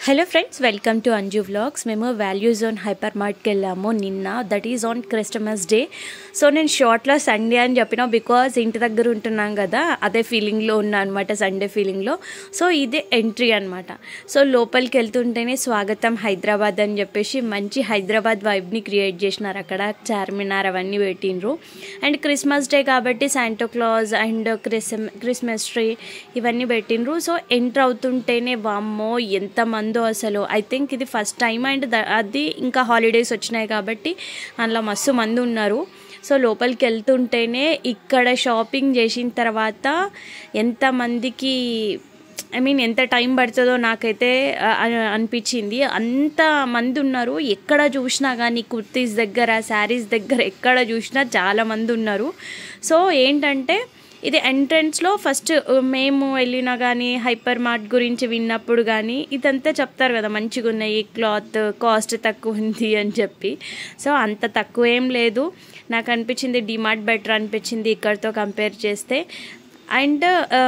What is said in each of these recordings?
hello friends welcome to Anju vlogs మేము Value Zone Hyper మార్ట్కి వెళ్ళాము నిన్న that is on Christmas day so నేను షార్ట్లో సండే అని చెప్పిన బికాజ్ ఇంటి దగ్గర ఉంటున్నాం కదా అదే ఫీలింగ్లో ఉన్నా అనమాట సండే ఫీలింగ్లో సో ఇదే ఎంట్రీ అనమాట సో లోపలికి వెళ్తుంటేనే స్వాగతం హైదరాబాద్ అని చెప్పేసి మంచి హైదరాబాద్ వైబ్ని క్రియేట్ చేసినారు అక్కడ చార్మినార్ అవన్నీ పెట్టిండ్రు అండ్ క్రిస్మస్ డే కాబట్టి శాంటో క్లాజ్ అండ్ క్రిస్మ క్రిస్మస్ ట్రీ ఇవన్నీ పెట్టిండ్రు సో ఎంటర్ అవుతుంటేనే వామ్మో ఎంతమందో అసలు ఐ థింక్ ఇది ఫస్ట్ టైం అండ్ అది ఇంకా హాలిడేస్ వచ్చినాయి కాబట్టి అందులో మస్తు మంది ఉన్నారు సో లోపలికి వెళ్తుంటేనే ఇక్కడ షాపింగ్ చేసిన తర్వాత ఎంతమందికి ఐ మీన్ ఎంత టైం పడుతుందో నాకైతే ఆ, ఆ, అనిపించింది అంత మంది ఉన్నారు ఎక్కడ చూసినా కానీ కుర్తీస్ దగ్గర శారీస్ దగ్గర ఎక్కడ చూసినా చాలా మంది ఉన్నారు సో ఏంటంటే ఇది ఎంట్రన్స్లో ఫస్ట్ మేము వెళ్ళినా కానీ హైపర్ మార్ట్ గురించి విన్నప్పుడు కానీ ఇదంతా చెప్తారు కదా మంచిగా ఉన్నాయి క్లాత్ కాస్ట్ తక్కువ ఉంది అని చెప్పి సో అంత తక్కువ ఏం లేదు నాకు అనిపించింది డిమార్ట్ బెటర్ అనిపించింది ఇక్కడితో కంపేర్ చేస్తే అండ్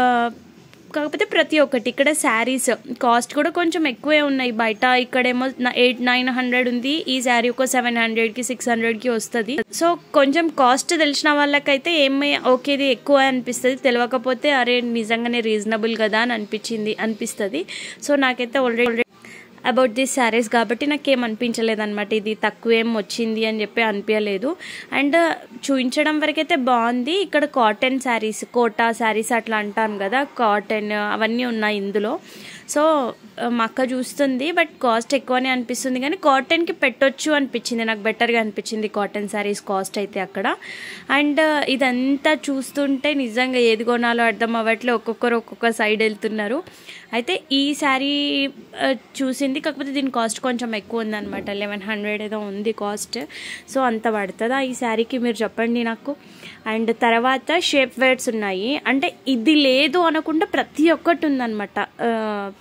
కాకపోతే ప్రతి ఒక్కటి ఇక్కడ శారీస్ కాస్ట్ కూడా కొంచెం ఎక్కువే ఉన్నాయి బయట ఇక్కడేమో ఎయిట్ నైన్ హండ్రెడ్ ఉంది ఈ శారీ ఒక సెవెన్ హండ్రెడ్కి సిక్స్ హండ్రెడ్కి వస్తుంది సో కొంచెం కాస్ట్ తెలిసిన వాళ్ళకైతే ఏమై ఓకే ఇది ఎక్కువ అనిపిస్తుంది తెలియకపోతే అరే నిజంగానే రీజనబుల్ కదా అని అనిపించింది అనిపిస్తుంది సో నాకైతే ఆల్రెడీ అబౌట్ దిస్ శారీస్ కాబట్టి నాకు ఏం అనిపించలేదు అనమాట ఇది తక్కువ ఏం వచ్చింది అని చెప్పి అనిపించలేదు అండ్ చూపించడం వరకైతే బాగుంది ఇక్కడ కాటన్ శారీస్ కోటా శారీస్ అట్లా అంటాం కదా కాటన్ అవన్నీ ఉన్నాయి ఇందులో సో మా అక్క చూస్తుంది బట్ కాస్ట్ ఎక్కువనే అనిపిస్తుంది కానీ కాటన్కి పెట్టొచ్చు అనిపించింది నాకు బెటర్గా అనిపించింది కాటన్ శారీస్ కాస్ట్ అయితే అక్కడ అండ్ ఇదంతా చూస్తుంటే నిజంగా ఏది కొనాలో అర్థం అవ్వట్లే ఒక్కొక్కరు ఒక్కొక్క సైడ్ వెళ్తున్నారు అయితే ఈ శారీ ఆ, చూసింది కాకపోతే దీని కాస్ట్ కొంచెం ఎక్కువ ఉందన్నమాట లెవెన్ హండ్రెడ్ ఏదో ఉంది కాస్ట్ సో అంత పడుతుందా ఈ శారీకి మీరు చెప్పండి నాకు అండ్ తర్వాత షేప్ వేర్స్ ఉన్నాయి అంటే ఇది లేదు అనకుండా ప్రతి ఒక్కటి ఉందన్నమాట ఆ,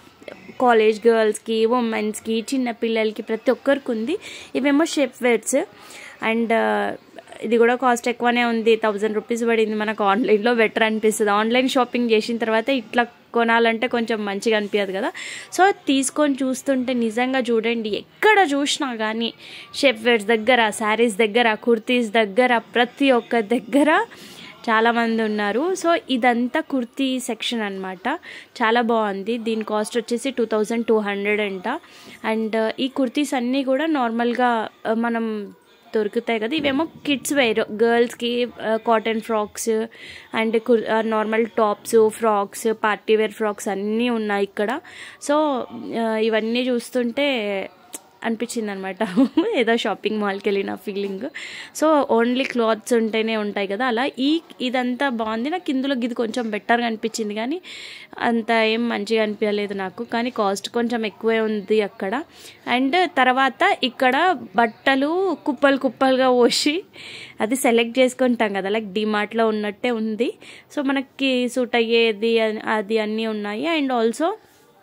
కాలేజ్ గర్ల్స్కి ఉమెన్స్కి చిన్న పిల్లలకి ప్రతి ఒక్కరికి ఉంది ఇవేమో షేప్ వేర్స్ అండ్ ఇది కూడా కాస్ట్ ఎక్కువనే ఉంది థౌజండ్ రూపీస్ పడింది మనకు ఆన్లైన్లో బెటర్ అనిపిస్తుంది ఆన్లైన్ షాపింగ్ చేసిన తర్వాత ఇట్లా కొనాలంటే కొంచెం మంచిగా అనిపించదు కదా సో తీసుకొని చూస్తుంటే నిజంగా చూడండి ఎక్కడ చూసినా కానీ షేప్ వేర్స్ దగ్గర శారీస్ దగ్గర కుర్తీస్ దగ్గర ప్రతి ఒక్క దగ్గర చాలామంది ఉన్నారు సో ఇదంతా కుర్తీ సెక్షన్ అనమాట చాలా బాగుంది దీని కాస్ట్ వచ్చేసి టూ థౌజండ్ టూ హండ్రెడ్ అంట అండ్ ఈ కుర్తీస్ అన్నీ కూడా నార్మల్గా ఆ, మనం దొరుకుతాయి కదా ఇవేమో కిడ్స్ వేర్ గర్ల్స్కి cotton frocks and normal tops frocks party wear frocks అన్నీ ఉన్నాయి ఇక్కడ సో ఆ, ఇవన్నీ చూస్తుంటే అనిపించింది అనమాట ఏదో షాపింగ్ మాల్కి వెళ్ళిన ఫీలింగ్ సో ఓన్లీ క్లాత్స్ ఉంటేనే ఉంటాయి కదా అలా ఈ ఇదంతా బాగుంది నాకు ఇందులో ఇది కొంచెం బెటర్గా అనిపించింది కానీ అంత ఏం మంచిగా అనిపించలేదు నాకు కానీ కాస్ట్ కొంచెం ఎక్కువే ఉంది అక్కడ అండ్ తర్వాత ఇక్కడ బట్టలు కుప్పలు కుప్పలుగా పోసి అది సెలెక్ట్ చేసుకుంటాం కదా లైక్ డిమార్ట్లో ఉన్నట్టే ఉంది సో మనకి సూట్ అయ్యేది అది అన్నీ ఉన్నాయి అండ్ ఆల్సో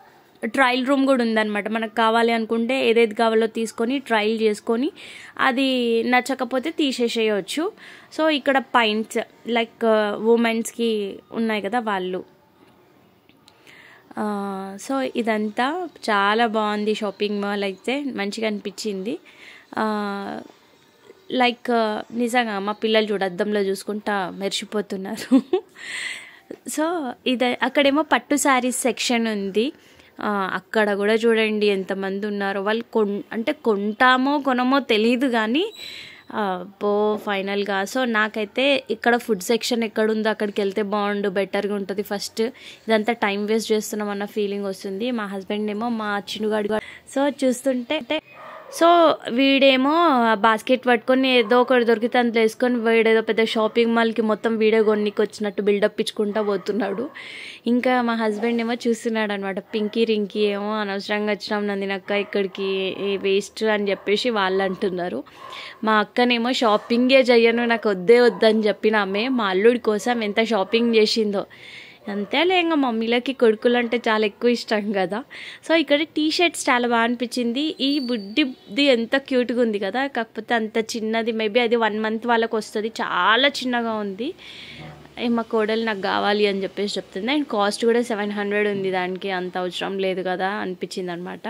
ట్రయల్ రూమ్ కూడా ఉందన్నమాట మనకు కావాలి అనుకుంటే ఏదేది కావాలో తీసుకొని ట్రయల్ చేసుకొని అది నచ్చకపోతే తీసేసేయచ్చు సో ఇక్కడ పైంట్స్ లైక్ ఉమెన్స్కి ఉన్నాయి కదా వాళ్ళు ఆ, సో ఇదంతా చాలా బాగుంది షాపింగ్ మాల్ అయితే మంచిగా అనిపించింది ఆ, లైక్ నిజంగా మా పిల్లలు చూడ అద్దంలో చూసుకుంటా మెరిసిపోతున్నారు సో ఇది అక్కడేమో పట్టు శారీస్ సెక్షన్ ఉంది ఆ, అక్కడ కూడా చూడండి ఎంతమంది ఉన్నారో వాళ్ళు కొన్ అంటే కొంటామో కొనమో తెలియదు కానీ ఆ, పో ఫైనల్గా సో నాకైతే ఇక్కడ ఫుడ్ సెక్షన్ ఎక్కడ ఉందో అక్కడికి వెళ్తే బాగుండు బెటర్గా ఉంటుంది ఫస్ట్ ఇదంతా టైం వేస్ట్ చేస్తున్నాం అన్న ఫీలింగ్ వస్తుంది మా హస్బెండ్ ఏమో మా చిన్నగాడు సో చూస్తుంటే సో వీడేమో బాస్కెట్ పట్టుకొని ఏదో ఒకటి దొరికితే అందులో వేసుకొని వీడేదో పెద్ద షాపింగ్ మాల్కి మొత్తం వీడియో కొన్నికి వచ్చినట్టు బిల్డప్ ఇచ్చుకుంటా పోతున్నాడు ఇంకా మా హస్బెండ్ ఏమో చూస్తున్నాడు అనమాట పింకీ రింకీ ఏమో అనవసరంగా వచ్చినాం నందినక్క ఇక్కడికి వేస్ట్ అని చెప్పేసి వాళ్ళు అంటున్నారు మా అక్కనేమో షాపింగే చెయ్యను నాకు వద్దే వద్దని చెప్పిన ఆమె మా అల్లుడి కోసం ఎంత షాపింగ్ చేసిందో అంతేలే ఇంకా మమ్మీలకి కొడుకులు అంటే చాలా ఎక్కువ ఇష్టం కదా సో ఇక్కడ టీ షర్ట్స్ చాలా బాగా అనిపించింది ఈ బుడ్డిది ఎంత క్యూట్గా ఉంది కదా కాకపోతే అంత చిన్నది మేబీ అది వన్ మంత్ వాళ్ళకి వస్తుంది చాలా చిన్నగా ఉంది ఏ మా కోడలు నాకు కావాలి అని చెప్పేసి చెప్తుంది అండ్ కాస్ట్ కూడా సెవెన్ హండ్రెడ్ ఉంది దానికి అంత అవసరం లేదు కదా అనిపించింది అనమాట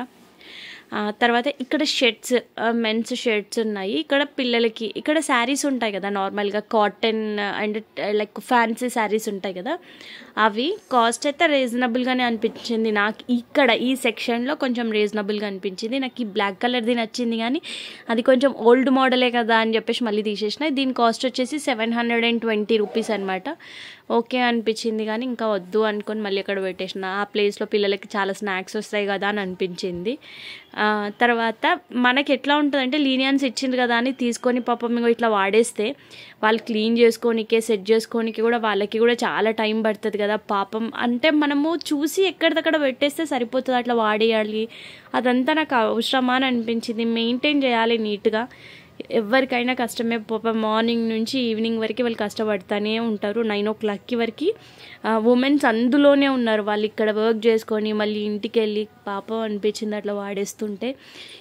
ఆ, తర్వాత ఇక్కడ షర్ట్స్ మెన్స్ షర్ట్స్ ఉన్నాయి ఇక్కడ పిల్లలకి ఇక్కడ శారీస్ ఉంటాయి కదా నార్మల్గా cotton and like fancy saris ఉంటాయి కదా అవి కాస్ట్ అయితే రీజనబుల్గానే అనిపించింది నాకు ఇక్కడ ఈ సెక్షన్లో కొంచెం రీజనబుల్గా అనిపించింది నాకు ఈ బ్లాక్ కలర్ది నచ్చింది కానీ అది కొంచెం ఓల్డ్ మోడలే కదా అని చెప్పేసి మళ్ళీ తీసేసిన దీని కాస్ట్ వచ్చేసి seven hundred and twenty rupees అనమాట ఓకే అనిపించింది కానీ ఇంకా వద్దు అనుకొని మళ్ళీ అక్కడ పెట్టేసిన ఆ ప్లేస్లో పిల్లలకి చాలా స్నాక్స్ వస్తాయి కదా అని అనిపించింది ఆ, తర్వాత మనకి ఎట్లా ఉంటుందంటే లీనియన్స్ ఇచ్చింది కదా అని తీసుకొని పాపం ఇంకో ఇట్లా వాడేస్తే వాళ్ళు క్లీన్ చేసుకోనికే సెట్ చేసుకోనికి కూడా వాళ్ళకి కూడా చాలా టైం పడుతుంది కదా పాపం అంటే మనము చూసి ఎక్కడిదక్కడ పెట్టేస్తే సరిపోతుంది అట్లా వాడేయాలి అదంతా నాకు అవసరమా అని అనిపించింది మెయింటైన్ చేయాలి నీట్గా ఎవరికైనా కష్టమే పాపం మార్నింగ్ నుంచి ఈవినింగ్ వరకు వాళ్ళు కష్టపడుతూనే ఉంటారు నైన్ ఓ క్లాక్కి వరకు ఉమెన్స్ అందులోనే ఉన్నారు వాళ్ళు ఇక్కడ వర్క్ చేసుకొని మళ్ళీ ఇంటికి వెళ్ళి పాపం అనిపించింది అట్లా వాడేస్తుంటే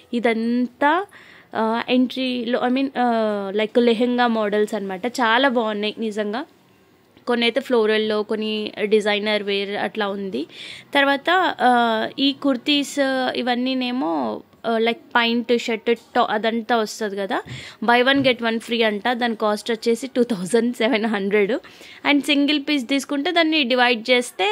ఇదంతా ఎంట్రీలో I mean like lehenga models అనమాట చాలా బాగున్నాయి నిజంగా కొన్ని అయితే ఫ్లోరల్లో కొన్ని డిజైనర్ వేర్ అట్లా ఉంది తర్వాత ఆ, ఈ కుర్తీస్ ఇవన్నీనేమో లైక్ పాయింట్ షర్ట్ టా అదంతా వస్తుంది కదా buy one get one free అంట దాని కాస్ట్ వచ్చేసి two thousand seven hundred and single piece తీసుకుంటే దాన్ని డివైడ్ చేస్తే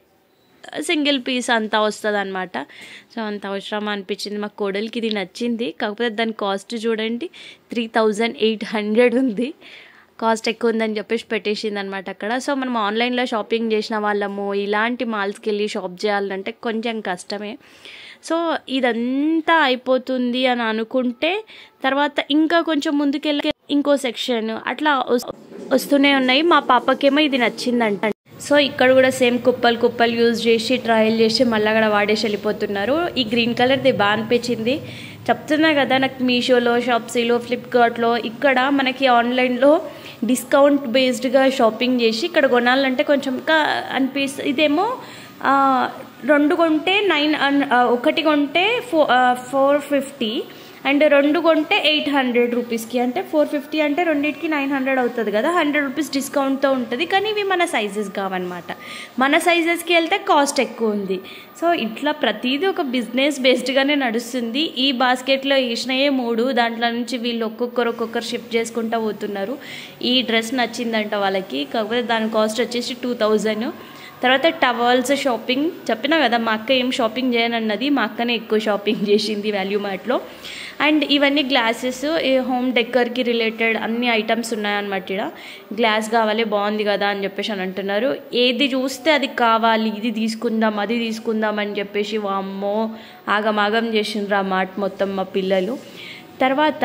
సింగిల్ పీస్ అంతా వస్తుంది అనమాట సో అంత అవసరం అనిపించింది మా కోడలికి ఇది నచ్చింది కాకపోతే దాని కాస్ట్ చూడండి త్రీ థౌజండ్ ఎయిట్ హండ్రెడ్ ఉంది కాస్ట్ ఎక్కువ ఉందని చెప్పేసి పెట్టేసింది అనమాట అక్కడ సో మనం ఆన్లైన్లో షాపింగ్ చేసిన వాళ్ళము ఇలాంటి మాల్స్కి వెళ్ళి షాప్ చేయాలంటే కొంచెం కష్టమే సో ఇదంతా అయిపోతుంది అని అనుకుంటే తర్వాత ఇంకా కొంచెం ముందుకెళ్ళి ఇంకో సెక్షన్ అట్లా వస్- వస్తూనే ఉన్నాయి మా పాపకేమో ఇది నచ్చిందంట సో ఇక్కడ కూడా సేమ్ కుప్పలు కుప్పలు యూజ్ చేసి ట్రయల్ చేసి మళ్ళీ అక్కడ వాడేసి వెళ్ళిపోతున్నారు ఈ గ్రీన్ కలర్ది బాగా అనిపించింది చెప్తున్నా కదా నాకు మీషోలో షాప్సీలో ఫ్లిప్కార్ట్లో ఇక్కడ మనకి ఆన్లైన్లో డిస్కౌంట్ బేస్డ్గా షాపింగ్ చేసి ఇక్కడ కొనాలంటే కొంచెం ఇంకా అనిపిస్తుంది ఇదేమో ఆ, రెండు కొంటే నైన్ ఒకటి కొంటే ఫో ఫోర్ ఫిఫ్టీ అండ్ రెండు కొంటే ఎయిట్ హండ్రెడ్ రూపీస్కి అంటే ఫోర్ ఫిఫ్టీ అంటే రెండింటికి నైన్ హండ్రెడ్ అవుతుంది కదా హండ్రెడ్ రూపీస్ డిస్కౌంట్తో ఉంటుంది కానీ ఇవి మన సైజెస్ కావన్నమాట మన సైజెస్కి వెళ్తే కాస్ట్ ఎక్కువ ఉంది సో ఇట్లా ప్రతిదీ ఒక బిజినెస్ బేస్డ్గానే నడుస్తుంది ఈ బాస్కెట్లో వేసినయే మూడు దాంట్లో నుంచి వీళ్ళు ఒక్కొక్కరు ఒక్కొక్కరు షిఫ్ట్ చేసుకుంటూ పోతున్నారు ఈ డ్రెస్ నచ్చిందంట వాళ్ళకి కాకపోతే దాని కాస్ట్ వచ్చేసి టూ థౌజండ్ తర్వాత టవల్స్ షాపింగ్ చెప్పినా కదా మా అక్క ఏం షాపింగ్ చేయనన్నది మా అక్కనే ఎక్కువ షాపింగ్ చేసింది వాల్యూ మార్ట్లో అండ్ ఇవన్నీ గ్లాసెస్ ఈ హోమ్ డెక్కర్కి రిలేటెడ్ అన్ని ఐటమ్స్ ఉన్నాయన్నమాట ఇక్కడ గ్లాస్ కావాలి బాగుంది కదా అని చెప్పేసి అని అంటున్నారు ఏది చూస్తే అది కావాలి ఇది తీసుకుందాం అది తీసుకుందాం అని చెప్పేసి వామ్మో ఆగమాగం చేసిండ్రు ఆ మాట మొత్తం మా పిల్లలు తర్వాత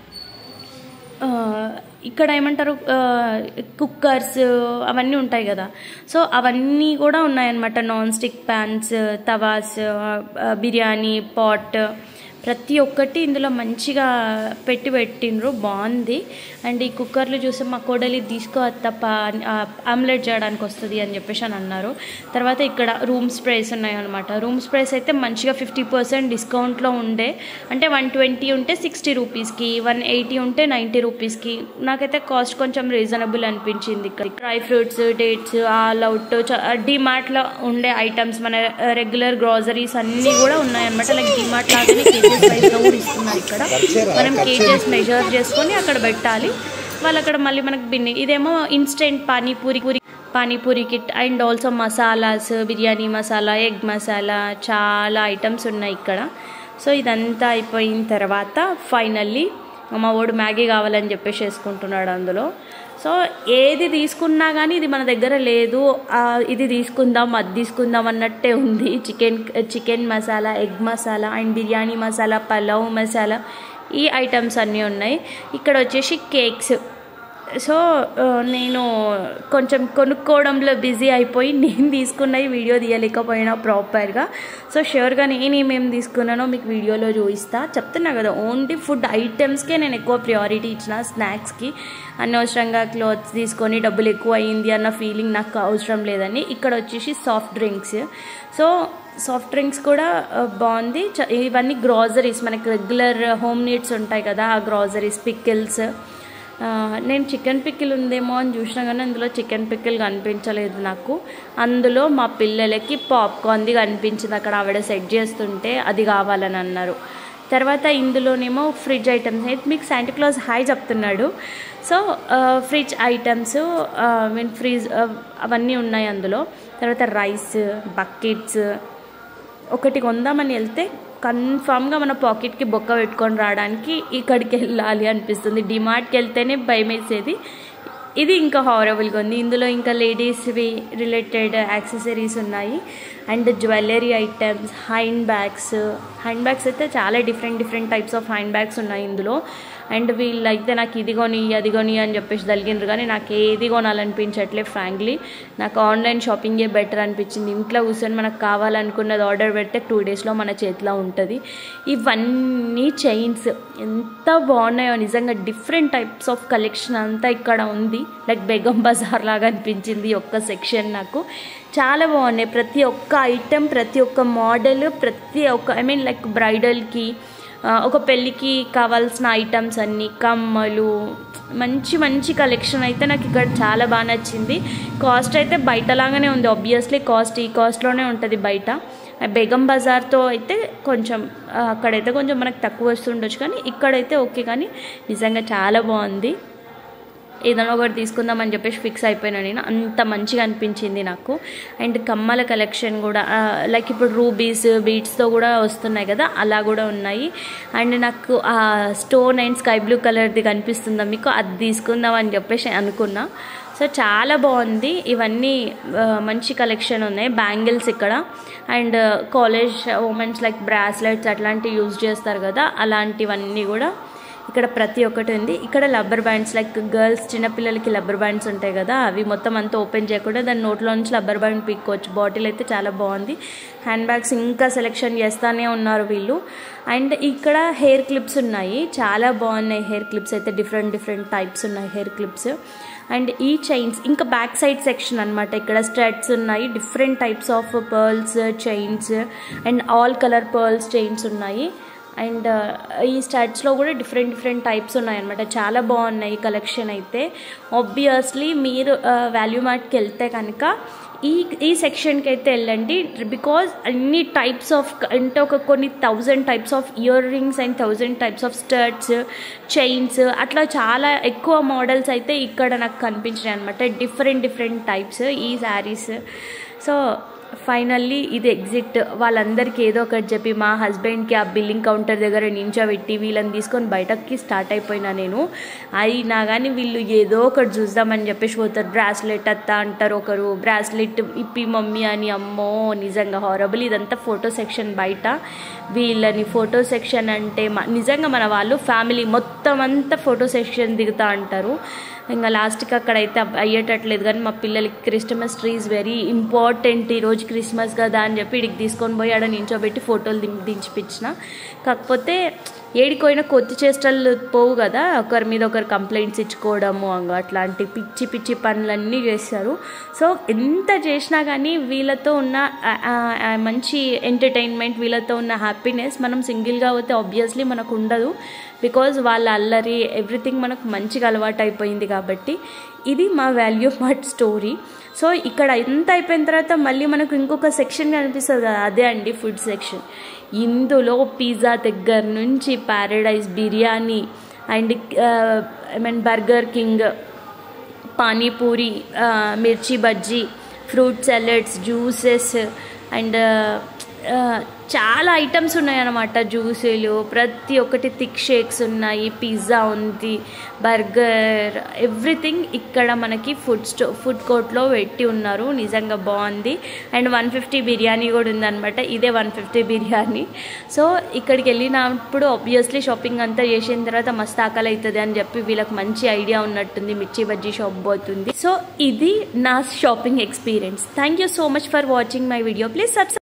ఆ, ఇక్కడ ఏమంటారు కుక్కర్స్ అవన్నీ ఉంటాయి కదా సో అవన్నీ కూడా ఉన్నాయన్నమాట నాన్ స్టిక్ ప్యాన్స్ తవాస్ ఆ, బిర్యానీ పాట్ ప్రతి ఒక్కటి ఇందులో మంచిగా పెట్టి పెట్టిండ్రు బాగుంది అండ్ ఈ కుక్కర్లు చూస్తే మా కోడలి తీసుకో తప్ప ఆమ్లెట్ చేయడానికి వస్తుంది అని చెప్పేసి అని అన్నారు తర్వాత ఇక్కడ రూమ్ స్ప్రేస్ ఉన్నాయన్నమాట రూమ్ స్ప్రేస్ అయితే మంచిగా ఫిఫ్టీ పర్సెంట్ డిస్కౌంట్లో ఉండే అంటే వన్ ట్వంటీ ఉంటే సిక్స్టీ రూపీస్కి వన్ ఎయిటీ ఉంటే నైంటీ రూపీస్కి నాకైతే కాస్ట్ కొంచెం రీజనబుల్ అనిపించింది ఇక్కడ dry fruits dates all out డిమార్ట్లో ఉండే ఐటమ్స్ మన రెగ్యులర్ గ్రాసరీస్ అన్నీ కూడా ఉన్నాయన్నమాట లైక్ డిమార్ట్ లాగానే కేజెస్ వైజ్గా కూడా ఇస్తున్నారు ఇక్కడ మనం కేజెస్ మెజర్ చేసుకొని అక్కడ పెట్టాలి వాళ్ళు అక్కడ మళ్ళీ మనకు బిన్ని ఇదేమో instant panipuri puri panipuri kit and also masalas biryani masala egg masala చాలా ఐటమ్స్ ఉన్నాయి ఇక్కడ సో ఇదంతా అయిపోయిన తర్వాత ఫైనల్లీ మా వాడు మ్యాగీ కావాలని చెప్పేసి వేసుకుంటున్నాడు అందులో సో ఏది తీసుకున్నా కానీ ఇది మన దగ్గర లేదు ఆ, ఇది తీసుకుందాం అది తీసుకుందాం అన్నట్టే ఉంది chicken chicken masala egg masala and biryani masala pulao masala ఈ ఐటమ్స్ అన్నీ ఉన్నాయి ఇక్కడ వచ్చేసి కేక్స్ సో ఆ, నేను కొంచెం కొనుక్కోవడంలో బిజీ అయిపోయి నేను తీసుకున్నవి వీడియో తీయలేకపోయినా ప్రాపర్గా సో షూర్గా నేను ఏమేమి తీసుకున్నానో మీకు వీడియోలో చూపిస్తా చెప్తున్నా కదా ఓన్లీ ఫుడ్ ఐటమ్స్కే నేను ఎక్కువ ప్రియారిటీ ఇచ్చిన స్నాక్స్కి అనవసరంగా క్లోత్స్ తీసుకొని డబ్బులు ఎక్కువ అయింది అన్న ఫీలింగ్ నాకు అవసరం లేదని ఇక్కడ వచ్చేసి soft drinks so soft drinks కూడా ఆ, బాగుంది చ- ఇవన్నీ గ్రాసరీస్ మనకి రెగ్యులర్ హోమ్ నీడ్స్ ఉంటాయి కదా ఆ గ్రాసరీస్ పికిల్స్ ఆ, నేను చికెన్ పిక్కిల్ ఉందేమో అని చూసినా కానీ అందులో చికెన్ పిక్కిల్ కనిపించలేదు నాకు అందులో మా పిల్లలకి పాప్కార్న్ది కనిపించింది అక్కడ ఆవిడ సెట్ చేస్తుంటే అది కావాలని అన్నారు తర్వాత ఇందులోనేమో ఫ్రిడ్జ్ ఐటమ్స్ అయితే మీకు శాంటిక్లాజ్ హాయ్ చెప్తున్నాడు so fridge items mean fridge అవన్నీ ఉన్నాయి అందులో తర్వాత రైస్ బకెట్స్ ఒకటి కొందామని వెళ్తే కన్ఫామ్గా మన పాకెట్కి బొక్క పెట్టుకొని రావడానికి ఇక్కడికి వెళ్ళాలి అనిపిస్తుంది డిమార్ట్కి వెళ్తేనే భయం వేసేది ఇది ఇంకా హారబుల్గా ఉంది ఇందులో ఇంకా లేడీస్వి రిలేటెడ్ యాక్సెసరీస్ ఉన్నాయి and jewellery items hand bags hand bags అయితే చాలా different different types of hand bags ఉన్నాయి ఇందులో అండ్ వీళ్ళైతే నాకు ఇది కొని అది కొని అని చెప్పేసి తలిగిండ్రు కానీ నాకు ఏది కొనాలనిపించట్లే ఫ్రాంక్లీ నాకు ఆన్లైన్ షాపింగే బెటర్ అనిపించింది ఇంట్లో కూర్చొని మనకు కావాలనుకున్నది ఆర్డర్ పెడితే టూ డేస్లో మన చేతిలో ఉంటుంది ఇవన్నీ చైన్స్ ఎంత బాగున్నాయో నిజంగా డిఫరెంట్ టైప్స్ ఆఫ్ కలెక్షన్ అంతా ఇక్కడ ఉంది లైక్ బేగం బజార్ లాగా అనిపించింది ఈ ఒక్క సెక్షన్ నాకు చాలా బాగున్నాయి ప్రతి ఒక్క ఐటెం ప్రతి ఒక్క మోడల్ ప్రతి ఒక్క ఐ మీన్ లైక్ బ్రైడల్కి ఆ, ఒక పెళ్ళికి కావాల్సిన ఐటమ్స్ అన్నీ కమ్మలు మంచి మంచి కలెక్షన్ అయితే నాకు ఇక్కడ చాలా బాగా నచ్చింది కాస్ట్ అయితే బయటలాగానే ఉంది ఆబ్వియస్లీ కాస్ట్ ఈ కాస్ట్లోనే ఉంటుంది బయట ఆ బేగం బజార్తో అయితే కొంచెం ఆ, అక్కడైతే కొంచెం మనకు తక్కువ వస్తుండొచ్చు కానీ ఇక్కడైతే ఓకే కానీ నిజంగా చాలా బాగుంది ఏదైనా ఒకటి తీసుకుందామని చెప్పేసి ఫిక్స్ అయిపోయినా నేను అంత మంచిగా అనిపించింది నాకు అండ్ కమ్మల కలెక్షన్ కూడా లైక్ ఇప్పుడు రూబీస్ బీట్స్తో కూడా వస్తున్నాయి కదా అలా కూడా ఉన్నాయి అండ్ నాకు ఆ స్టోన్ అండ్ స్కై బ్లూ కలర్ది కనిపిస్తుందా మీకు అది తీసుకుందాం అని చెప్పేసి అనుకున్నా సో చాలా బాగుంది ఇవన్నీ ఆ, మంచి కలెక్షన్ ఉన్నాయి బ్యాంగిల్స్ ఇక్కడ and college womens like bracelets అట్లాంటివి యూజ్ చేస్తారు కదా అలాంటివన్నీ కూడా ఇక్కడ ప్రతి ఒక్కటి ఉంది ఇక్కడ రబ్బర్ బ్యాండ్స్ లైక్ గర్ల్స్ చిన్నపిల్లలకి రబ్బర్ బ్యాండ్స్ ఉంటాయి కదా అవి మొత్తం అంతా ఓపెన్ చేయకుండా దాని నోట్లో నుంచి రబ్బర్ బ్యాండ్ పీక్కోవచ్చు బాటిల్ అయితే చాలా బాగుంది హ్యాండ్ బ్యాగ్స్ ఇంకా సెలెక్షన్ చేస్తానే ఉన్నారు వీళ్ళు అండ్ ఇక్కడ హెయిర్ క్లిప్స్ ఉన్నాయి చాలా బాగున్నాయి హెయిర్ క్లిప్స్ అయితే డిఫరెంట్ డిఫరెంట్ టైప్స్ ఉన్నాయి హెయిర్ క్లిప్స్ అండ్ ఈ చైన్స్ ఇంకా బ్యాక్ సైడ్ సెక్షన్ అనమాట ఇక్కడ స్ట్రెడ్స్ ఉన్నాయి different types of pearls chains and all colour pearls chains ఉన్నాయి అండ్ ఈ స్టాట్స్లో కూడా డిఫరెంట్ డిఫరెంట్ టైప్స్ ఉన్నాయన్నమాట చాలా బాగున్నాయి కలెక్షన్ అయితే ఆబ్వియస్లీ మీరు వాల్యూ మార్ట్కి వెళ్తే కనుక ఈ ఈ సెక్షన్కి అయితే వెళ్ళండి బికాజ్ అన్ని టైప్స్ ఆఫ్ అంటే ఒక కొన్ని thousand types of ear rings and thousand types of studs chains అట్లా చాలా ఎక్కువ మోడల్స్ అయితే ఇక్కడ నాకు కనిపించినాయి అనమాట డిఫరెంట్ డిఫరెంట్ టైప్స్ ఈ శారీస్ సో ఫైనల్లీ ఇది ఎగ్జిట్ వాళ్ళందరికీ ఏదో ఒకటి చెప్పి మా హస్బెండ్కి ఆ బిల్లింగ్ కౌంటర్ దగ్గర నించోబెట్టి వీళ్ళని తీసుకొని బయటకి స్టార్ట్ అయిపోయినా నేను అయినా కానీ వీళ్ళు ఏదో ఒకటి చూద్దామని చెప్పేసి పోతారు బ్రాస్లెట్ అత్త అంటారు ఒకరు బ్రాస్లెట్ ఇప్పి మమ్మీ అని అమ్మో నిజంగా హారబుల్ ఇదంతా ఫోటో సెక్షన్ బయట వీళ్ళని ఫోటో సెక్షన్ అంటే మ- నిజంగా మన వాళ్ళు ఫ్యామిలీ మొత్తం అంతా ఫోటో సెక్షన్ దిగుతా అంటారు ఇంకా లాస్ట్కి అక్కడైతే అవ్- అయ్యేటట్లేదు కానీ మా పిల్లలకి Christmas tree is very important ఈరోజు క్రిస్మస్ కదా అని చెప్పి ఇడికి తీసుకొని పోయి ఆడ నించోబెట్టి ఫోటోలు దిం దించిపించిన కాకపోతే ఏడికోయినా కొత్త చేష్టలు పోవు కదా ఒకరి మీద ఒకరు కంప్లైంట్స్ ఇచ్చుకోవడము అంగ అట్లాంటి పిచ్చి పిచ్చి పనులన్నీ చేస్తారు సో ఎంత చేసినా కానీ వీళ్ళతో ఉన్న ఆ, ఆ, ఆ, మంచి ఎంటర్టైన్మెంట్ వీళ్ళతో ఉన్న హ్యాపీనెస్ మనం సింగిల్గా పోతే ఆబ్వియస్లీ మనకు ఉండదు బికాజ్ వాళ్ళ అల్లరి ఎవ్రీథింగ్ మనకు మంచిగా అలవాటు అయిపోయింది కాబట్టి ఇది మా వాల్యూ మార్ట్ స్టోరీ సో ఇక్కడ ఎంత అయిపోయిన తర్వాత మళ్ళీ మనకు ఇంకొక సెక్షన్ కనిపిస్తుంది కదా అదే అండి ఫుడ్ సెక్షన్ ఇందులో పిజ్జా దగ్గర నుంచి Paradise biryani and I mean Burger King panipuri ఆ, mirchi bajji fruit salads juices and ఆ, చాలా ఐటమ్స్ ఉన్నాయన్నమాట జ్యూసులు ప్రతి ఒక్కటి థిక్ షేక్స్ ఉన్నాయి పిజ్జా ఉంది బర్గర్ ఎవ్రీథింగ్ ఇక్కడ మనకి ఫుడ్ స్టో ఫుడ్ కోర్ట్లో పెట్టి ఉన్నారు నిజంగా బాగుంది అండ్ వన్ ఫిఫ్టీ బిర్యానీ కూడా ఉందన్నమాట ఇదే వన్ ఫిఫ్టీ బిర్యానీ సో ఇక్కడికి వెళ్ళినప్పుడు ఆబ్వియస్లీ షాపింగ్ అంతా చేసిన తర్వాత మస్తు ఆకలి అవుతుంది అని చెప్పి వీళ్ళకి మంచి ఐడియా ఉన్నట్టుంది మిర్చి బజ్జీ షాప్ పోతుంది సో ఇది నా shopping experience thank you so much for watching my video please subscribe